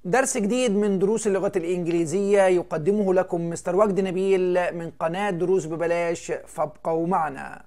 درس جديد من دروس اللغة الإنجليزية يقدمه لكم مستر وجد نبيل من قناة دروس ببلاش فابقوا معنا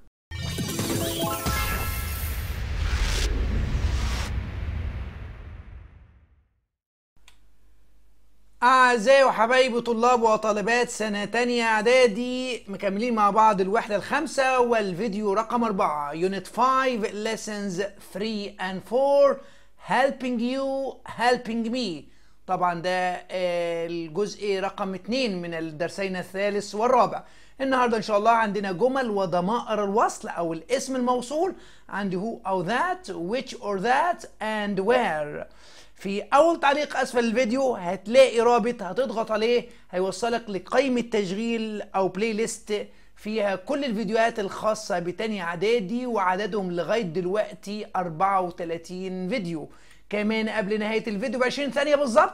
أعزائي وحبايبي طلاب وطالبات سنة تانية إعدادي مكملين مع بعض الوحدة الخامسة والفيديو رقم أربعة Unit 5 Lessons 3 and 4 Helping you Helping me طبعا ده آه، الجزء رقم اتنين من الدرسين الثالث والرابع النهارده ان شاء الله عندنا جمل وضمائر الوصل او الاسم الموصول عندي هو او ذات which or that and where في اول تعليق اسفل الفيديو هتلاقي رابط هتضغط عليه هيوصلك لقائمة تشغيل او بلاي ليست فيها كل الفيديوهات الخاصة بتاني اعدادي وعددهم لغاية دلوقتي 34 فيديو كمان قبل نهاية الفيديو ب 20 ثانية بالظبط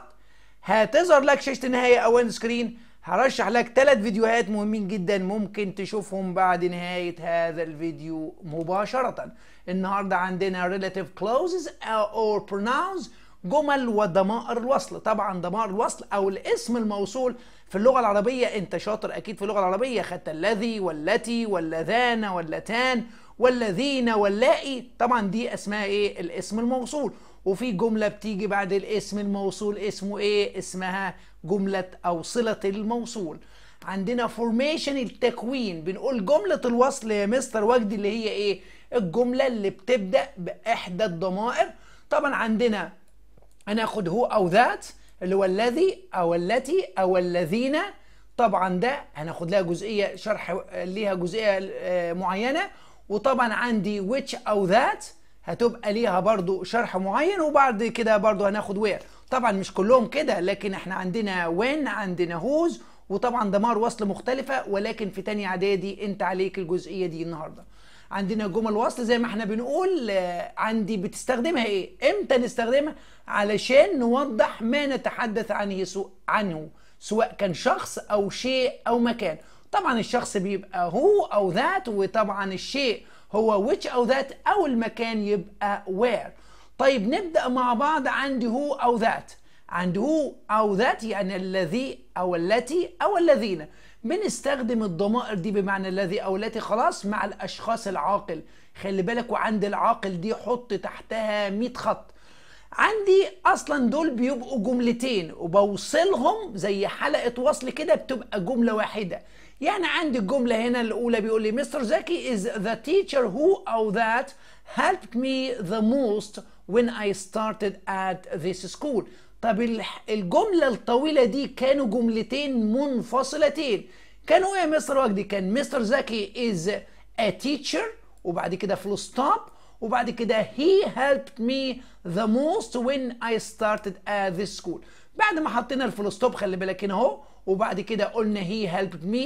هتظهر لك شاشة النهاية او اند سكرين هرشح لك ثلاث فيديوهات مهمين جدا ممكن تشوفهم بعد نهاية هذا الفيديو مباشرة النهاردة عندنا relative clauses or pronouns جمل وضمائر الوصل طبعا ضمائر الوصل او الاسم الموصول في اللغة العربية انت شاطر اكيد في اللغة العربية خدت الذي والتي واللذان واللتان والذين واللائي طبعا دي اسمها ايه الاسم الموصول وفي جملة بتيجي بعد الاسم الموصول اسمه ايه اسمها جملة او صلة الموصول عندنا فورميشن التكوين بنقول جملة الوصل يا مستر وجدي اللي هي ايه الجملة اللي بتبدأ بإحدى الضمائر طبعا عندنا هناخد هو او ذات اللي هو الذي او التي او الذين طبعا ده هناخد لها جزئيه شرح ليها جزئيه آه، معينه وطبعا عندي which او ذات هتبقى ليها برضو شرح معين وبعد كده برضو هناخد وير طبعا مش كلهم كده لكن احنا عندنا when عندنا whose وطبعا دمار وصل مختلفه ولكن في تاني اعدادي انت عليك الجزئيه دي النهارده عندنا جمل وصل زي ما احنا بنقول آه، عندي بتستخدمها ايه امتى نستخدمها علشان نوضح ما نتحدث عنه سو- عنه سواء كان شخص او شيء او مكان طبعا الشخص بيبقى هو او ذات وطبعا الشيء هو which او ذات او المكان يبقى where طيب نبدأ مع بعض عندي هو او ذات عند هو او ذات يعني الذي او التي او الذين بنستخدم الضمائر دي بمعنى الذي او التي خلاص مع الاشخاص العاقل خلي بالك وعند العاقل دي حط تحتها 100 خط عندي اصلا دول بيبقوا جملتين وبوصلهم زي حلقه وصل كده بتبقى جمله واحده يعني عندي الجمله هنا الاولى بيقول لي مستر زكي is the teacher who او that helped me the most when I started at this school طب الح- الجمله الطويله دي كانوا جملتين منفصلتين كانوا ايه يا مستر وجدي كان مستر زكي is a teacher وبعد كده فول ستوب وبعد كده he helped me the most when I started at this school بعد ما حطينا الفول ستوب خلي بالك هنا اهو وبعد كده قلنا he helped me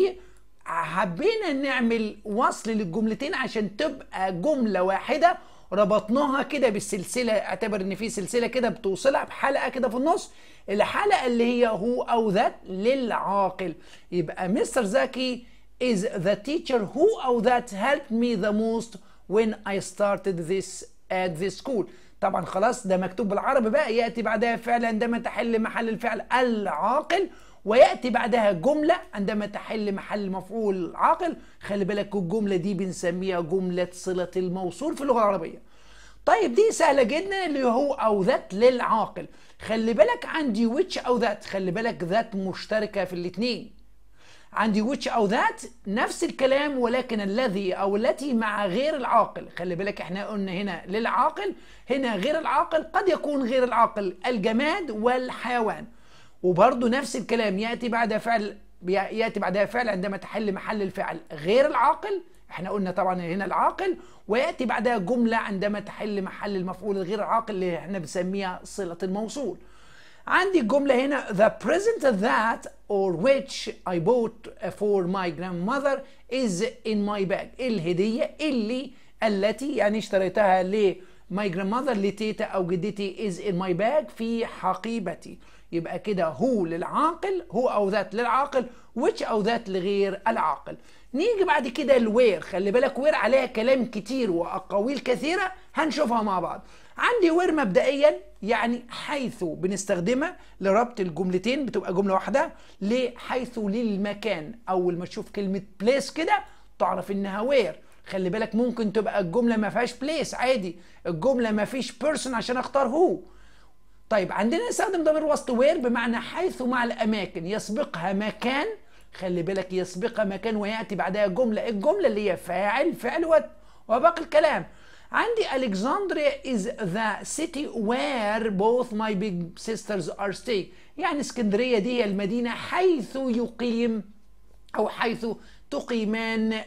حبينا نعمل وصل للجملتين عشان تبقى جملة واحدة ربطناها كده بالسلسلة اعتبر ان في سلسلة كده بتوصلها بحلقة كده في النص الحلقة اللي هي هو او ذات للعاقل يبقى مستر زكي is the teacher who او that helped me the most when I started this at this school طبعا خلاص ده مكتوب بالعربي بقى ياتي بعدها فعل عندما تحل محل الفعل العاقل وياتي بعدها جمله عندما تحل محل مفعول عاقل خلي بالك الجمله دي بنسميها جمله صله الموصول في اللغه العربيه طيب دي سهله جدا اللي هو او ذات للعاقل خلي بالك عندي which او ذات خلي بالك ذات مشتركه في الاثنين عندي which او ذات نفس الكلام ولكن الذي او التي مع غير العاقل خلي بالك احنا قلنا هنا للعاقل هنا غير العاقل قد يكون غير العاقل الجماد والحيوان وبرضه نفس الكلام ياتي بعد فعل ياتي بعدها فعل عندما تحل محل الفعل غير العاقل احنا قلنا طبعا هنا العاقل وياتي بعدها جمله عندما تحل محل المفعول الغير العاقل اللي احنا بنسميها صله الموصول عندي الجملة هنا the present that or which I bought for my grandmother is in my bag الهدية اللي التي يعني اشتريتها my grandmother لتيتا او جدتي is in my bag في حقيبتي يبقى كده هو للعاقل هو او ذات للعاقل which او ذات لغير العاقل نيجي بعد كده الوير خلي بالك وير عليها كلام كتير واقاويل كثيره هنشوفها مع بعض عندي وير مبدئيا يعني حيث بنستخدمها لربط الجملتين بتبقى جمله واحده لحيث للمكان اول ما تشوف كلمه بليس كده تعرف انها وير خلي بالك ممكن تبقى الجمله ما فيهاش بليس عادي الجمله ما فيش بيرسون عشان اختار هو طيب عندنا نستخدم ضمير وسط وير بمعنى حيث مع الاماكن يسبقها مكان خلي بالك يسبقها مكان وياتي بعدها جمله الجمله اللي هي فاعل فعل وباقي الكلام عندي Alexandria is the city where both my big sisters are staying يعني اسكندرية دي هي المدينة حيث يقيم أو حيث تقيمان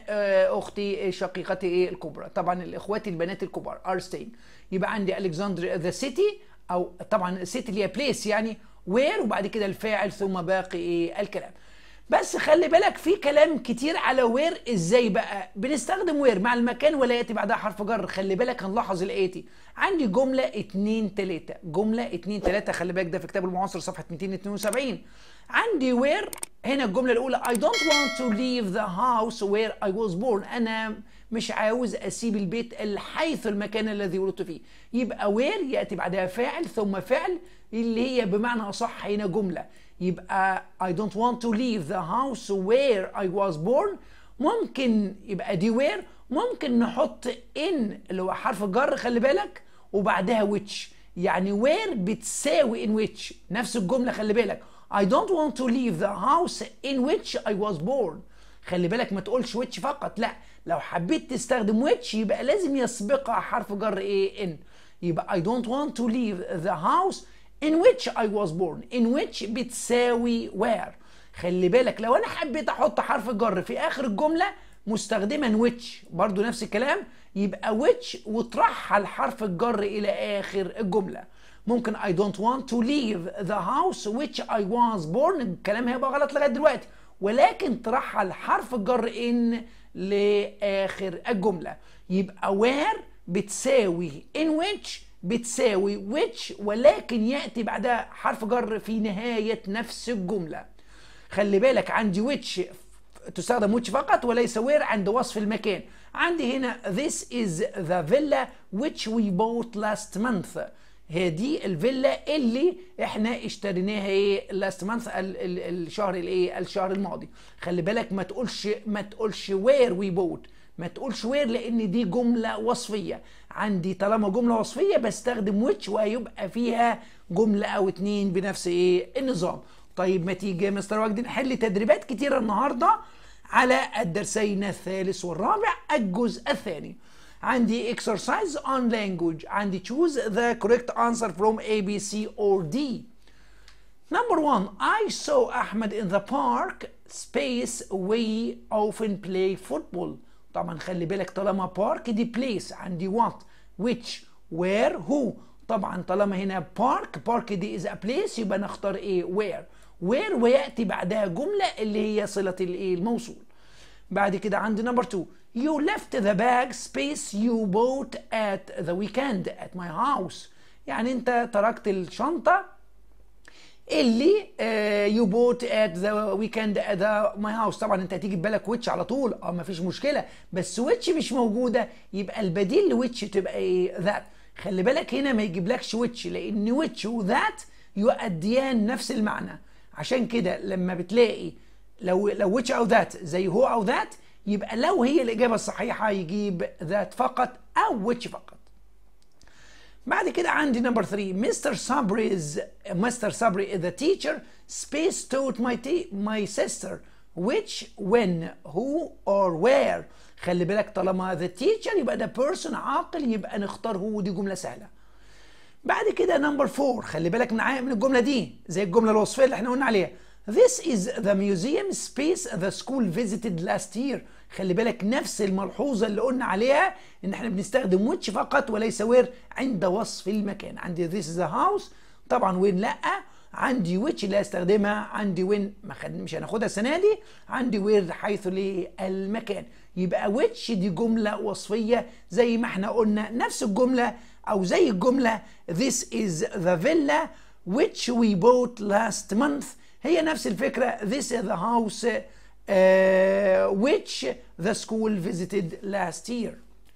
أختي شقيقتي الكبرى طبعا الإخوات البنات الكبار are staying يبقى عندي Alexandria the city أو طبعا city اللي هي place يعني where وبعد كده الفاعل ثم باقي الكلام بس خلي بالك في كلام كتير على وير ازاي بقى بنستخدم وير مع المكان ولا ياتي بعدها حرف جر خلي بالك هنلاحظ الاتي عندي جمله 2 3 جمله 2 3 خلي بالك ده في كتاب المعاصر صفحه 272 عندي وير هنا الجمله الاولى I don't want to leave the house where I was born انا مش عاوز اسيب البيت حيث المكان الذي ولدت فيه يبقى وير ياتي بعدها فاعل ثم فعل اللي هي بمعنى اصح هنا جمله يبقى I don't want to leave the house where I was born ممكن يبقى دي where ممكن نحط in اللي هو حرف الجر خلي بالك وبعدها which يعني where بتساوي in which نفس الجملة خلي بالك I don't want to leave the house in which I was born خلي بالك ما تقولش which فقط لا لو حبيت تستخدم which يبقى لازم يسبقها حرف جر ايه in يبقى I don't want to leave the house in which I was born in which بتساوي where خلي بالك لو انا حبيت احط حرف الجر في اخر الجمله مستخدما which برضو نفس الكلام يبقى which وترحل حرف الجر الى اخر الجمله ممكن I don't want to leave the house which I was born الكلام هيبقى غلط لغايه دلوقتي ولكن ترحل حرف الجر in لاخر الجمله يبقى where بتساوي in which بتساوي which ولكن ياتي بعدها حرف جر في نهايه نفس الجمله خلي بالك عندي which تستخدم which فقط وليس where عند وصف المكان عندي هنا this is the villa which we bought last month هي دي الفيلا اللي احنا اشتريناها ايه last month الشهر الايه الشهر الماضي خلي بالك ما تقولش ما تقولش where we bought ما تقولش وير لان دي جمله وصفيه عندي طالما جمله وصفيه بستخدم ويتش وهيبقى فيها جمله او اتنين بنفس ايه النظام طيب ما تيجي يا مستر وجدي نحل تدريبات كتيره النهارده على الدرسين الثالث والرابع الجزء الثاني عندي exercise on language عندي choose the correct answer from A B C or D Number one, I saw Ahmed in the park space we often play football. طبعا خلي بالك طالما بارك دي بليس عندي وات which where who طبعا طالما هنا بارك بارك دي از ا بليس يبقى نختار ايه where where وياتي بعدها جمله اللي هي صله الايه الموصول بعد كده عندي نمبر 2 you left the bag space you bought at the weekend at my house يعني انت تركت الشنطه اللي يو بوت ات ذا ويكند ات ذا ماي هاوس طبعا انت هتيجي في بالك ويتش على طول اه مفيش مشكله بس ويتش مش موجوده يبقى البديل لويتش تبقى ايه ذات خلي بالك هنا ما يجيبلكش ويتش لان ويتش وذات يؤديان نفس المعنى عشان كده لما بتلاقي لو لو ويتش او ذات زي هو او ذات يبقى لو هي الاجابه الصحيحه يجيب ذات فقط او ويتش فقط بعد كده عندي نمبر 3 مستر صبريز مستر صبري is the teacher space taught my my sister which when who or where خلي بالك طالما the teacher يبقى ده person عاقل يبقى نختار هو دي جمله سهله بعد كده نمبر 4 خلي بالك معايا من الجمله دي زي الجمله الوصفيه اللي احنا قلنا عليها This is the museum space the school visited last year خلي بالك نفس الملحوظة اللي قلنا عليها ان احنا بنستخدم which فقط وليس where عند وصف المكان عندي this is a house طبعا وين لا عندي which اللي هستخدمها عندي when ما خد مش هناخدها السنه دي عندي where حيث للمكان يبقى which دي جمله وصفيه زي ما احنا قلنا نفس الجمله او زي الجمله this is the villa which we bought last month هي نفس الفكره this is the house uh, which the school visited last year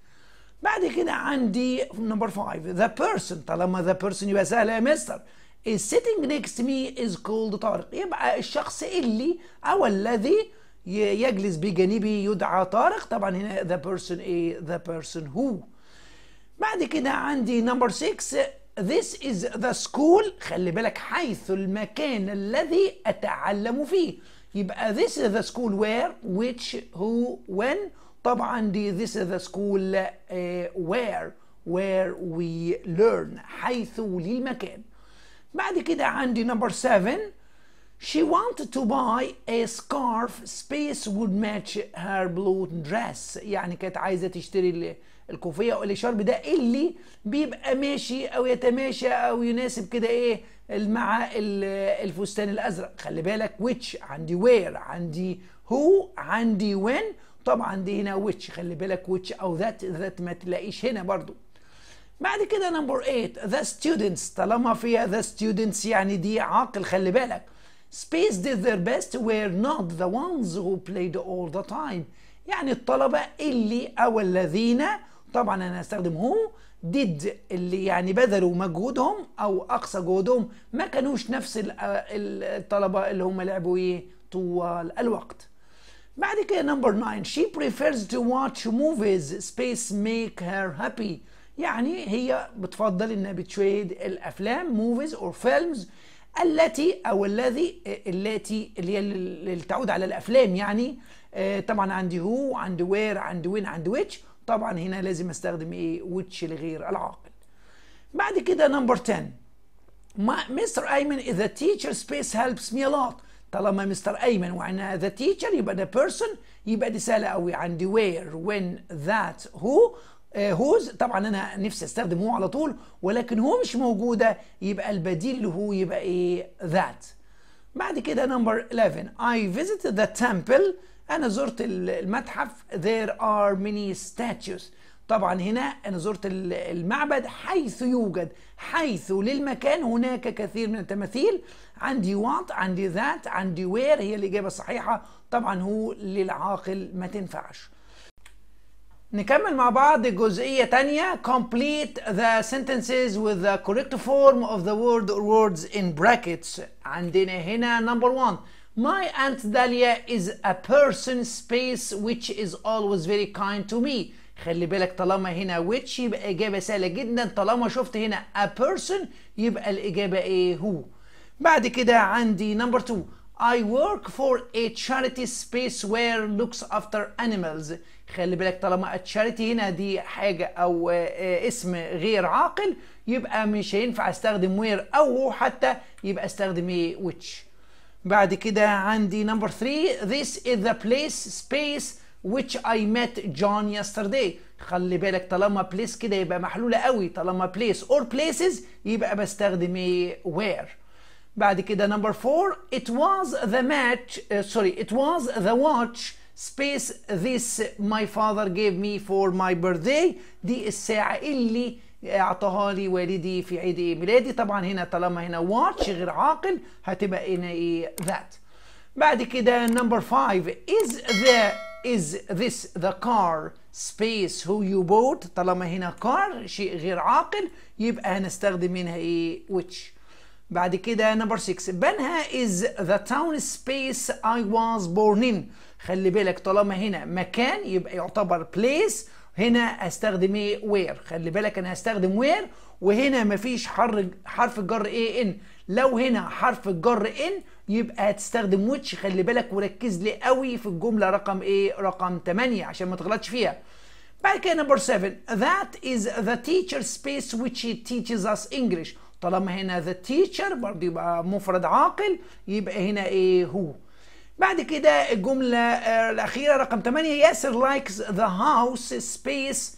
بعد كده عندي نمبر 5 the person طالما the person يبقى سهل يا مستر is sitting next to me is called طارق يبقى الشخص اللي او الذي يجلس بجانبي يدعى طارق طبعا هنا the person a the person who بعد كده عندي نمبر 6 this is the school خلي بالك حيث المكان الذي أتعلم فيه يبقى this is the school where which who when طبعا دي this is the school uh, where where we learn حيث للمكان بعد كده عندي نمبر 7 She wanted to buy a scarf space would match her blue dress يعني كانت عايزة تشتري الكوفية أو الشرب ده اللي بيبقى ماشي أو يتماشى أو يناسب كده إيه مع الفستان الأزرق خلي بالك which عندي where عندي who عندي when طبعا دي هنا which خلي بالك which أو that that ما تلاقيش هنا برضو بعد كده نمبر 8 the students طالما فيها the students يعني دي عاقل خلي بالك Space did their best were not the ones who played all the time يعني الطلبة اللي أو الذين طبعا أنا هستخدم هو did اللي يعني بذلوا مجهودهم أو أقصى جهودهم ما كانوش نفس الطلبة اللي هم لعبوا إيه طوال الوقت بعد كده نمبر 9 she prefers to watch movies space make her happy يعني هي بتفضل انها بتشاهد الافلام movies or films التي او الذي التي اللي هي اللي تعود على الافلام يعني طبعا عندي هو عندي وير عندي وين عندي ويتش طبعا هنا لازم استخدم ايه ويتش لغير العاقل بعد كده نمبر 10 مستر ايمن is a teacher space helps me a lot طالما مستر ايمن وعنا the teacher يبقى the person يبقى دي سهله قوي عندي where when that who هوز طبعا انا نفسي استخدم هو على طول ولكن هو مش موجوده يبقى البديل اللي هو يبقى ايه ذات بعد كده نمبر 11 I visited the temple انا زرت المتحف there are many statues طبعا هنا انا زرت المعبد حيث يوجد حيث للمكان هناك كثير من التماثيل عندي وات عندي ذات عندي وير هي الاجابه الصحيحه طبعا هو للعاقل ما تنفعش نكمل مع بعض جزئية تانية complete the sentences with the correct form of the word or words in brackets عندنا هنا number one My Aunt Dahlia is a person space which is always very kind to me خلي بالك طالما هنا which يبقى إجابة سهلة جدا طالما شفت هنا a person يبقى الإجابة إيه هو بعد كده عندي number two I work for a charity space where looks after animals خلي بالك طالما تشاريتي هنا دي حاجة أو اسم غير عاقل يبقى مش هينفع استخدم وير أو حتى يبقى استخدم ايه which بعد كده عندي نمبر 3 this is the place space which I met John yesterday خلي بالك طالما place كده يبقى محلولة قوي طالما place or places يبقى بستخدم ايه where بعد كده نمبر 4 it was the match uh, sorry it was the watch space this my father gave me for my birthday دي الساعة اللي اعطاها لي والدي في عيد ميلادي طبعا هنا طالما هنا watch غير عاقل هتبقى هنا ايه that بعد كده number 5 is the is this the car space who you bought طالما هنا car شيء غير عاقل يبقى هنستخدم منها ايه which بعد كده نمبر 6 بنها is the town space I was born in خلي بالك طالما هنا مكان يبقى يعتبر place هنا استخدم ايه where خلي بالك انا هستخدم where وهنا مفيش حرف حرف الجر ايه ان لو هنا حرف الجر ان يبقى هتستخدم which خلي بالك وركز لي قوي في الجمله رقم ايه رقم 8 عشان ما تغلطش فيها بعد كده نمبر 7 that is the teacher space which teaches us English طالما هنا the teacher برضه يبقى مفرد عاقل يبقى هنا ايه هو بعد كده الجملة الأخيرة رقم 8 ياسر likes the house space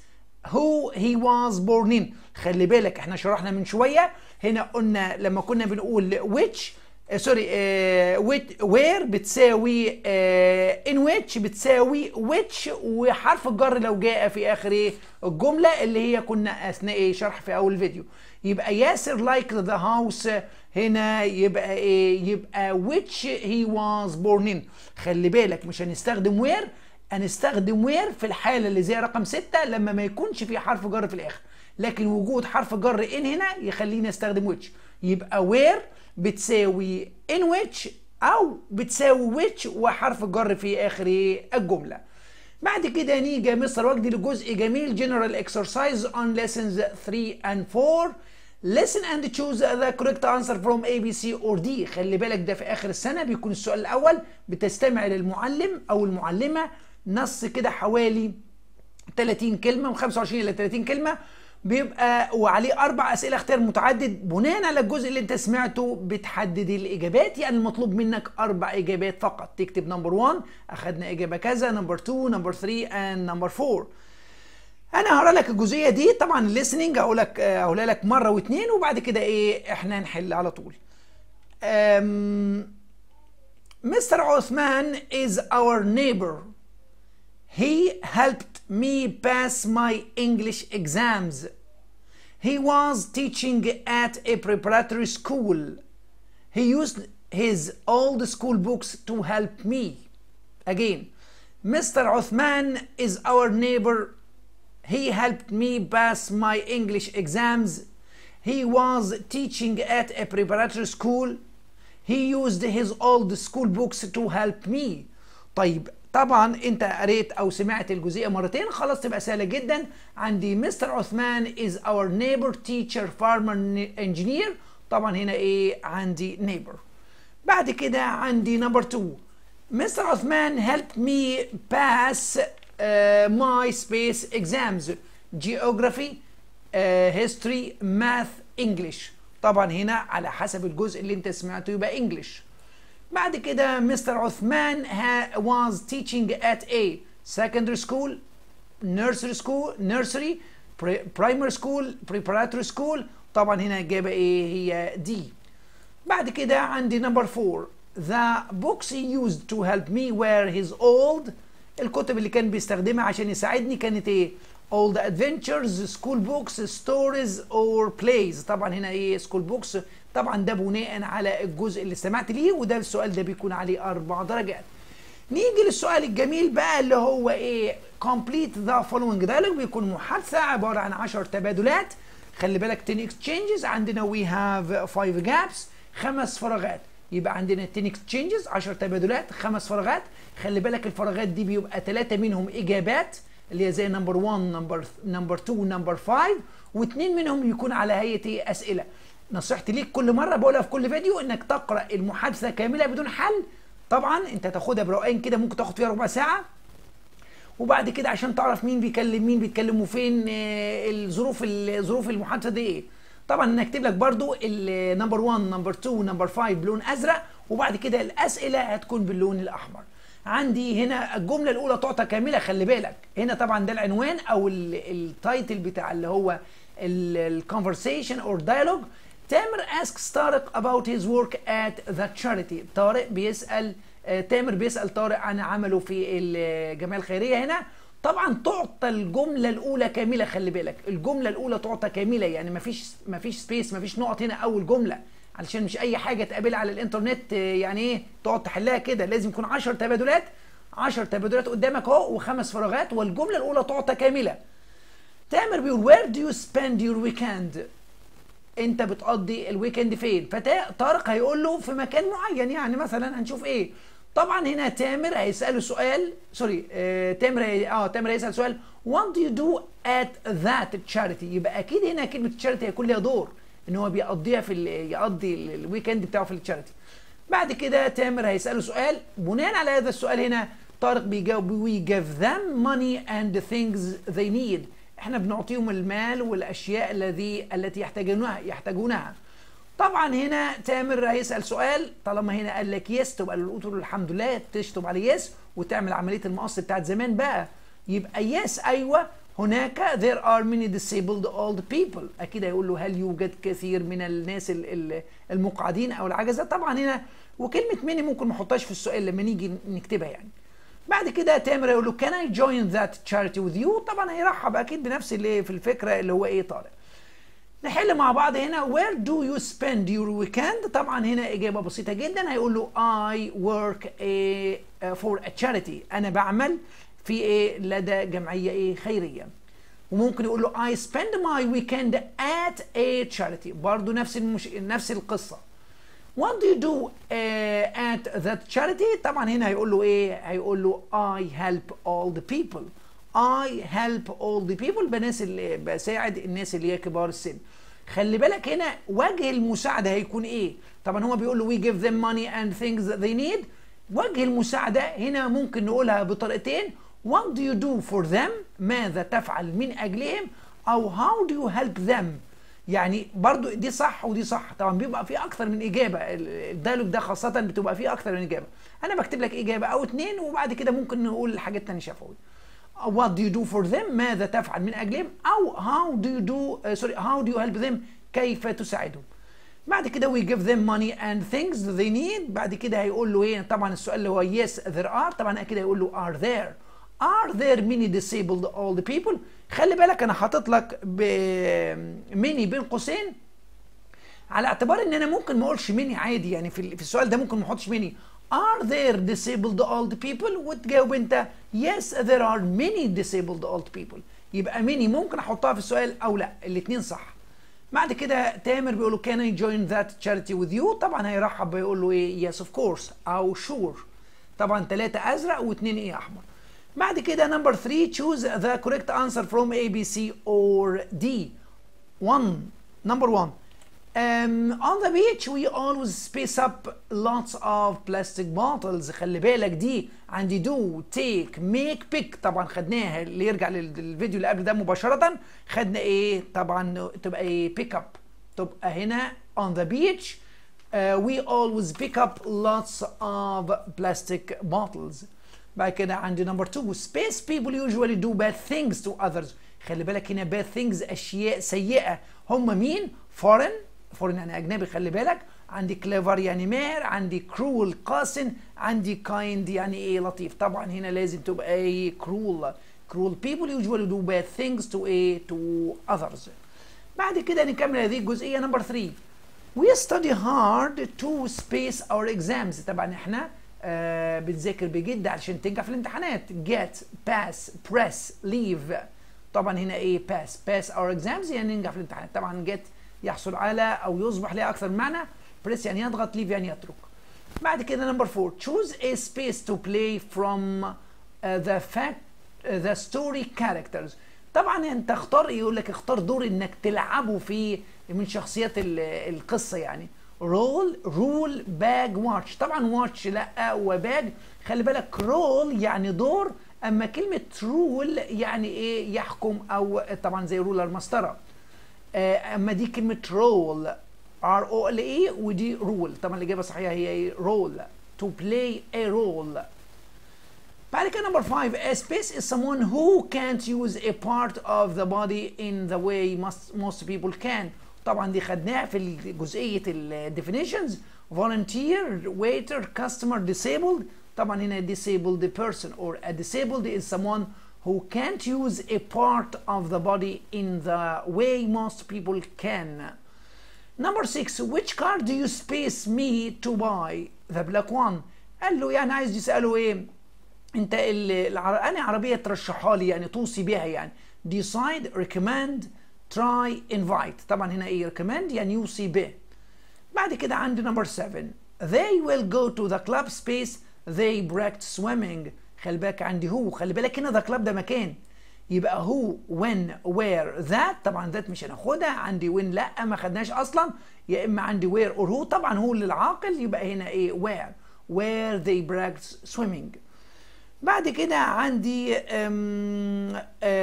who he was born in خلي بالك احنا شرحنا من شويه هنا قلنا لما كنا بنقول which سوري وير بتساوي ان ويتش بتساوي which وحرف الجر لو جاء في اخر ايه الجمله اللي هي كنا اثناء ايه شرح في اول فيديو يبقى ياسر لايك ذا هاوس هنا يبقى ايه يبقى which he was born in خلي بالك مش هنستخدم وير هنستخدم وير في الحاله اللي زي رقم 6 لما ما يكونش في حرف جر في الاخر لكن وجود حرف جر ان هنا يخليني استخدم which يبقى وير بتساوي in which او بتساوي which وحرف الجر في اخر الجمله بعد كده نيجي مستر وجدي لجزء جميل general exercise on lessons 3 and 4 listen and choose the correct answer from A B C or D خلي بالك ده في اخر السنه بيكون السؤال الاول بتستمع للمعلم او المعلمه نص كده حوالي 30 كلمه من 25 الى 30 كلمه بيبقى وعليه اربع اسئله اختيار متعدد بناء على الجزء اللي انت سمعته بتحدد الاجابات يعني المطلوب منك اربع اجابات فقط تكتب نمبر 1 اخذنا اجابه كذا نمبر 2 نمبر 3 اند نمبر 4 انا هقرا لك الجزئيه دي طبعا الليسننج هقول لك هقولها لك مره واثنين وبعد كده ايه احنا نحل على طول مستر عثمان is our neighbor he helped me pass my English exams. He was teaching at a preparatory school. He used his old school books to help me. Again, Mr. Uthman is our neighbor. He helped me pass my English exams. He was teaching at a preparatory school. He used his old school books to help me. طيب طبعا انت قريت او سمعت الجزئيه مرتين خلاص تبقى سهله جدا عندي مستر عثمان is our neighbor teacher farmer engineer طبعا هنا ايه عندي neighbor بعد كده عندي نمبر 2 مستر عثمان helped me pass uh, my space exams geography uh, history math english طبعا هنا على حسب الجزء اللي انت سمعته يبقى english بعد كده مستر عثمان was teaching at a secondary school nursery school nursery primary school preparatory school طبعا هنا الإجابة إيه هي دي بعد كده عندي number 4 the books he used to help me were his old الكتب اللي كان بيستخدمها عشان يساعدني كانت ايه all the adventures school books stories or plays طبعا هنا ايه school books طبعا ده بناء على الجزء اللي استمعت ليه وده السؤال ده بيكون عليه اربع درجات نيجي للسؤال الجميل بقى اللي هو ايه complete the following dialogue بيكون محادثة عبارة عن 10 تبادلات خلي بالك 10 exchanges عندنا we have 5 gaps خمس فراغات يبقى عندنا 10 exchanges 10 تبادلات خمس فراغات خلي بالك الفراغات دي بيبقى ثلاثة منهم إجابات اللي هي زي نمبر 1 نمبر نمبر 2 نمبر 5 واثنين منهم يكون على هيئة ايه أسئلة نصيحتي ليك كل مرة بقولها في كل فيديو انك تقرأ المحادثة كاملة بدون حل طبعا انت تاخدها بروقان كده ممكن تاخد فيها ربع ساعة وبعد كده عشان تعرف مين بيكلم مين بيتكلموا فين الظروف ظروف المحادثة دي ايه طبعا انا اكتب لك برضو النمبر 1 نمبر 2 نمبر 5 بلون ازرق وبعد كده الاسئله هتكون باللون الاحمر عندي هنا الجمله الاولى تعطى كامله خلي بالك هنا طبعا ده العنوان او التايتل بتاع اللي هو الكونفرسيشن اور دايلوج تامر asks طارق about his work at the charity طارق بيسال تامر بيسال طارق عن عمله في الجمعيه الخيريه هنا طبعا تعطى الجمله الاولى كامله خلي بالك الجمله الاولى تعطى كامله يعني مفيش مفيش سبيس مفيش نقط هنا اول جمله علشان مش اي حاجه تقابلها على الانترنت يعني ايه تقعد تحلها كده لازم يكون 10 تبادلات 10 تبادلات قدامك اهو وخمس فراغات والجمله الاولى تعطى كامله تامر بيقول where do you spend your weekend انت بتقضي الويكند فين فطارق هيقول له في مكان معين يعني مثلا هنشوف ايه طبعا هنا تامر هيساله سؤال سوري آه تامر هي... اه تامر هيسال سؤال what do you do at that charity يبقى اكيد هنا كلمه charity هيكون ليها دور ان هو بيقضيها في ال... يقضي الويكند بتاعه في التشاريتي بعد كده تامر هيساله سؤال بناء على هذا السؤال هنا طارق بيجاوب we give them money and the things they need احنا بنعطيهم المال والاشياء الذي التي يحتاجونها يحتاجونها طبعا هنا تامر هيسال سؤال طالما هنا قال لك يس تبقى له له الحمد لله تشطب على يس وتعمل عمليه المقص بتاعت زمان بقى يبقى يس ايوه هناك there are many disabled old people اكيد هيقول له هل يوجد كثير من الناس المقعدين او العجزه طبعا هنا وكلمه many ممكن ما احطهاش في السؤال لما نيجي نكتبها يعني بعد كده تامر يقول له can I join that charity with you طبعا هيرحب اكيد بنفس اللي في الفكره اللي هو ايه طارق نحل مع بعض هنا where do you spend your weekend طبعا هنا اجابه بسيطه جدا هيقول له I work a, for a charity انا بعمل في ايه لدى جمعيه ايه خيريه وممكن يقول له I spend my weekend at a charity برضو نفس المش... نفس القصه What do you do uh, at that charity طبعا هنا هيقول له ايه هيقول له I help all the people I help all the people بناس اللي بساعد الناس اللي هي كبار السن خلي بالك هنا وجه المساعده هيكون ايه طبعا هو بيقول له we give them money and things that they need وجه المساعده هنا ممكن نقولها بطريقتين what do you do for them ماذا تفعل من اجلهم او how do you help them يعني برضو دي صح ودي صح طبعا بيبقى في اكثر من اجابه الديالوج ده خاصه بتبقى فيه اكثر من اجابه انا بكتب لك اجابه او اتنين وبعد كده ممكن نقول حاجات تانية شفوي what do you do for them ماذا تفعل من اجلهم او how do you do uh, sorry how do you help them كيف تساعدهم بعد كده we give them money and things they need بعد كده هيقول له ايه طبعا السؤال اللي هو yes there are طبعا كده هيقول له are there are there many disabled old people خلي بالك انا حاطط لك ميني بين قوسين على اعتبار ان انا ممكن ما اقولش ميني عادي يعني في في السؤال ده ممكن ما احطش ميني are there disabled old people وتجاوب انت yes there are many disabled old people يبقى ميني ممكن احطها في السؤال او لا الاثنين صح بعد كده تامر بيقول له can I join that charity with you طبعا هيرحب بيقول له ايه yes of course او sure طبعا ثلاثة ازرق واثنين ايه احمر بعد كده نمبر 3 choose the correct answer from A B C or D 1 number 1 Um, on the beach we always space up lots of plastic bottles خلي بالك دي عندي do take make pick طبعا خدناها اللي يرجع للفيديو اللي قبل ده مباشرة خدنا ايه طبعا تبقى ايه pick up تبقى هنا on the beach uh, we always pick up lots of plastic bottles بعد كده عندي نمبر 2 space people usually do bad things to others خلي بالك هنا bad things اشياء سيئة هم مين foreign فورين يعني اجنبي خلي بالك عندي كليفر يعني ماهر عندي كرول قاسن عندي كايند يعني ايه لطيف طبعا هنا لازم تبقى ايه كرول كرول people usually do bad things to ايه to others بعد كده نكمل هذه الجزئيه نمبر 3 we study hard to space our exams طبعا احنا آه بنذاكر بجد علشان تنجح في الامتحانات get pass press leave طبعا هنا ايه pass pass our exams يعني ننجح في الامتحانات طبعا get يحصل على او يصبح لها اكثر من معنى بريس يعني يضغط ليف يعني يترك بعد كده نمبر 4 choose a space to play from uh, the fact uh, the story characters طبعا انت اختار يقول لك اختار دور انك تلعبه في من شخصيات القصه يعني رول رول باج واتش طبعا واتش لا وباج خلي بالك رول يعني دور اما كلمه رول يعني ايه يحكم او طبعا زي رولر مسطره اما دي كلمه رول ار او ال اي ودي رول طبعا الاجابه الصحيحه هي رول تو بلاي a role بعد كده نمبر 5 a space is someone who can't use a part of the body in the way most, most people can طبعا دي خدناها في جزئيه الديفينيشنز volunteer waiter customer disabled طبعا هنا disabled person or a disabled is someone who can't use a part of the body in the way most people can. Number six, which car do you space me to buy? The black one. قال له يعني عايز يسأله ايه؟ انت العر... انا عربية ترشحها لي يعني توصي بيها يعني. Decide, recommend, try, invite. طبعا هنا ايه recommend يعني يوصي به. بعد كده عندي number seven. They will go to the club space. They practice swimming. خلي بالك عندي هو خلي بالك هنا ذا كلاب ده مكان يبقى هو وين وير ذات طبعا ذات مش هناخدها عندي وين لا ما خدناش اصلا يا اما عندي وير اور هو طبعا هو للعاقل يبقى هنا ايه وير وير they practice swimming بعد كده عندي ام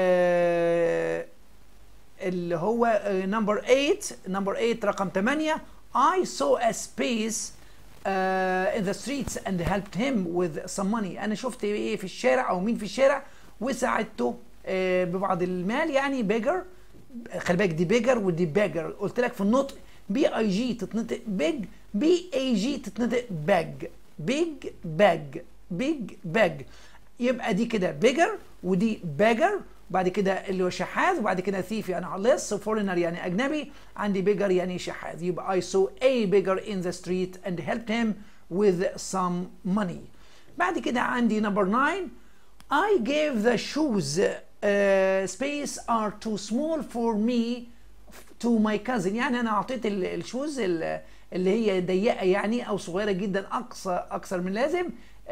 اه اللي هو نمبر 8 نمبر 8 رقم 8 I saw a space uh, in the streets and helped him with some money انا شفت ايه في الشارع او مين في الشارع وساعدته آه، ببعض المال يعني بيجر خلي بالك دي بيجر ودي بيجر قلت لك في النطق بي اي جي تتنطق بيج بي اي جي تتنطق باج بيج باج بيج باج يبقى دي كده بيجر ودي باجر وبعد كده اللي هو شحاذ وبعد كده ثيف يعني لص فورينر يعني اجنبي عندي بيجر يعني شحاذ يبقى I saw a beggar in the street and helped him with some money بعد كده عندي number 9 I gave the shoes uh, space are too small for me to my cousin يعني انا اعطيت ال- الشوز ال- اللي هي ضيقه يعني او صغيره جدا اقصى اكثر من لازم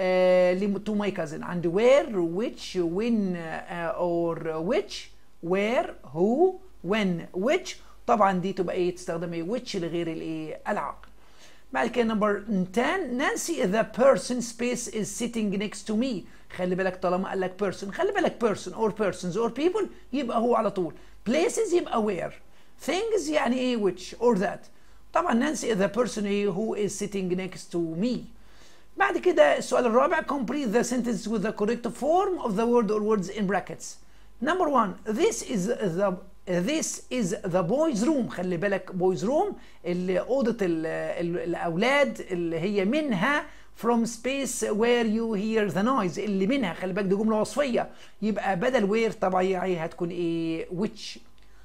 تو ماي كازن عندي where which when uh, or which where who when which طبعا دي تبقى ايه تستخدم ايه which لغير الايه العاقل بعد كده نمبر 10 نانسي the person space is sitting next to me خلي بالك طالما قال لك person خلي بالك person or persons or people يبقى هو على طول places يبقى where things يعني ايه which or that طبعا نانسي the person ايه who is sitting next to me بعد كده السؤال الرابع complete the sentence with the correct form of the word or words in brackets number one this is the this is the boys room خلي بالك boys room اللي اوضه ال ال الاولاد اللي هي منها from space where you hear the noise اللي منها خلي بالك دي جمله وصفيه يبقى بدل where طبيعي هتكون ايه which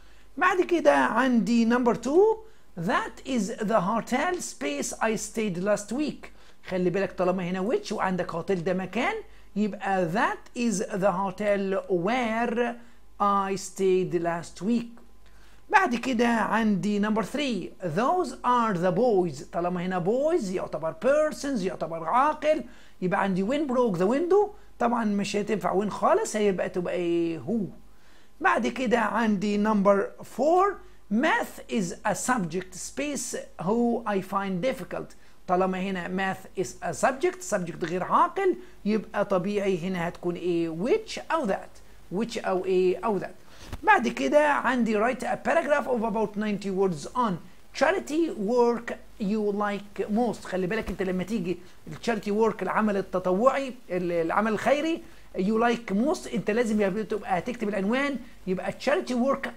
بعد كده عندي number two that is the hotel space I stayed last week خلي بالك طالما هنا which وعندك هوتيل ده مكان يبقى that is the hotel where I stayed last week بعد كده عندي number 3 those are the boys طالما هنا boys يعتبر persons يعتبر عاقل يبقى عندي when broke the window طبعا مش هتنفع when خالص هيبقى تبقى ايه who بعد كده عندي number 4 math is a subject space who I find difficult طالما هنا math is a subject subject غير عاقل يبقى طبيعي هنا هتكون ايه which او that which او ايه او that بعد كده عندي write a paragraph of about 90 words on charity work you like most خلي بالك انت لما تيجي التشاريتي work العمل التطوعي العمل الخيري you like most انت لازم يبقى تبقى هتكتب العنوان يبقى charity work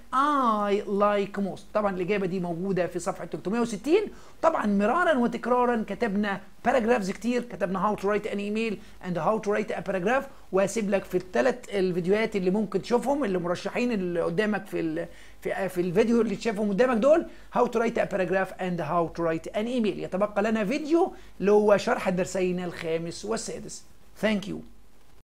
I like most طبعا الاجابه دي موجوده في صفحه 360 طبعا مرارا وتكرارا كتبنا باراجرافز كتير كتبنا how to write an email and how to write a paragraph وهسيب لك في الثلاث الفيديوهات اللي ممكن تشوفهم اللي مرشحين اللي قدامك في ال في في الفيديو اللي تشوفهم قدامك دول how to write a paragraph and how to write an email يتبقى لنا فيديو اللي هو شرح الدرسين الخامس والسادس thank you